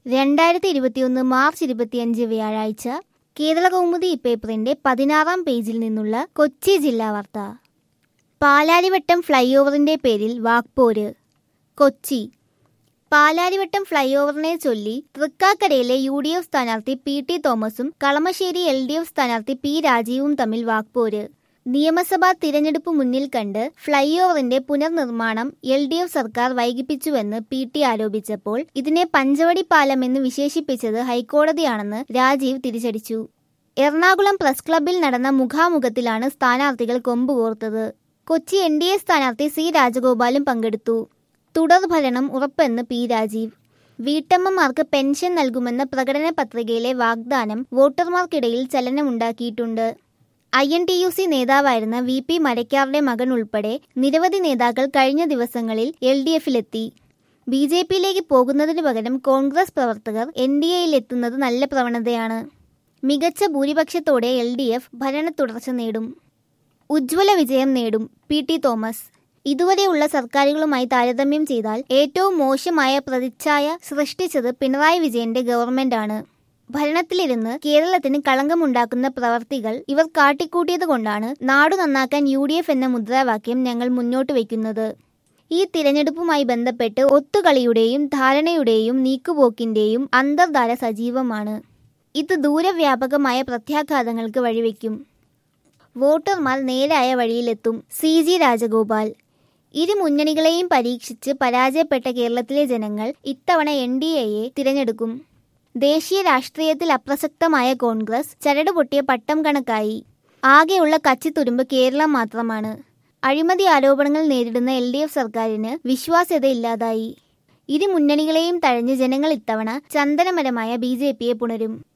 രണ്ടായിരത്തി ഇരുപത്തിയൊന്ന് മാർച്ച് ഇരുപത്തിയഞ്ച് വ്യാഴാഴ്ച കേരള കൗമുദി പേപ്പറിന്റെ പതിനാറാം പേജിൽ നിന്നുള്ള കൊച്ചി ജില്ലാ വാർത്ത പാലാരിവട്ടം ഫ്ലൈ ഓവറിന്റെ പേരിൽ വാക്പോര് കൊച്ചി പാലാരിവട്ടം ഫ്ലൈ ഓവറിനെ ചൊല്ലി തൃക്കാക്കരയിലെ യു ഡി എഫ് സ്ഥാനാർത്ഥി പി ടി തോമസും കളമശ്ശേരി എൽ ഡി എഫ് സ്ഥാനാർത്ഥി പി രാജീവും തമ്മിൽ വാക്പോര് നിയമസഭാ തിരഞ്ഞെടുപ്പ് മുന്നിൽ കണ്ട് ഫ്ലൈ ഓവറിന്റെ പുനർനിർമ്മാണം എൽ ഡി എഫ് സർക്കാർ വൈകിപ്പിച്ചുവെന്ന് പി ടി ആരോപിച്ചപ്പോൾ ഇതിനെ പഞ്ചവടി പാലം എന്ന് വിശേഷിപ്പിച്ചത് ഹൈക്കോടതിയാണെന്ന് രാജീവ് തിരിച്ചടിച്ചു എറണാകുളം പ്രസ് ക്ലബ്ബിൽ നടന്ന മുഖാമുഖത്തിലാണ് സ്ഥാനാർത്ഥികൾ കൊമ്പുകോർത്തത് കൊച്ചി എൻ ഡി എ സ്ഥാനാർത്ഥി സി രാജഗോപാലും പങ്കെടുത്തു തുടർഭരണം ഉറപ്പെന്ന് പി രാജീവ് വീട്ടമ്മമാർക്ക് പെൻഷൻ നൽകുമെന്ന പ്രകടന പത്രികയിലെ വാഗ്ദാനം വോട്ടർമാർക്കിടയിൽ ചലനമുണ്ടാക്കിയിട്ടുണ്ട് I N T U C നേതാവായിരുന്ന വി പി മരക്കാറുടെ മകൻ ഉൾപ്പെടെ നിരവധി നേതാക്കൾ കഴിഞ്ഞ ദിവസങ്ങളിൽ എൽ ഡി എഫിലെത്തി ബി ജെ പിയിലേക്ക് പോകുന്നതിനു പകരം കോൺഗ്രസ് പ്രവർത്തകർ എൻ ഡി എയിലെത്തുന്നത് നല്ല പ്രവണതയാണ് മികച്ച ഭൂരിപക്ഷത്തോടെ എൽ ഡി എഫ് ഭരണ തുടർച്ച നേടും ഉജ്ജ്വല വിജയം നേടും പി ടി തോമസ് ഇതുവരെയുള്ള സർക്കാരുകളുമായി താരതമ്യം ചെയ്താൽ ഏറ്റവും മോശമായ പ്രതിച്ഛായ സൃഷ്ടിച്ചത് പിണറായി വിജയന്റെ ഗവൺമെന്റാണ് ഭരണത്തിലിരുന്ന് കേരളത്തിന് കളങ്കമുണ്ടാക്കുന്ന പ്രവർത്തികൾ ഇവർ കാട്ടിക്കൂട്ടിയത് കൊണ്ടാണ് നാടു നന്നാക്കാൻ യു ഡി എഫ് എന്ന മുദ്രാവാക്യം ഞങ്ങൾ മുന്നോട്ട് വയ്ക്കുന്നത് ഈ തിരഞ്ഞെടുപ്പുമായി ബന്ധപ്പെട്ട് ഒത്തുകളിയുടെയും ധാരണയുടെയും നീക്കുപോക്കിന്റെയും അന്തർധാര സജീവമാണ് ഇത് ദൂരവ്യാപകമായ പ്രത്യാഘാതങ്ങൾക്ക് വഴിവെക്കും വോട്ടർമാർ നേരായ വഴിയിലെത്തും സി ജി രാജഗോപാൽ ഇരു മുന്നണികളെയും പരീക്ഷിച്ച് പരാജയപ്പെട്ട കേരളത്തിലെ ജനങ്ങൾ ഇത്തവണ എൻ ഡി എയെ തിരഞ്ഞെടുക്കും ദേശീയ രാഷ്ട്രീയത്തിൽ അപ്രസക്തമായ കോൺഗ്രസ് ചരട് പൊട്ടിയ പട്ടം കണക്കായി ആകെയുള്ള കച്ചിത്തുരുമ്പ് കേരളം മാത്രമാണ് അഴിമതി ആരോപണങ്ങൾ നേരിടുന്ന എൽ ഡി എഫ് സർക്കാരിന് വിശ്വാസ്യതയില്ലാതായി ഇരു മുന്നണികളെയും തഴഞ്ഞ് ജനങ്ങൾ ഇത്തവണ ചന്ദനമരമായ ബി ജെ പിയെ പുണരും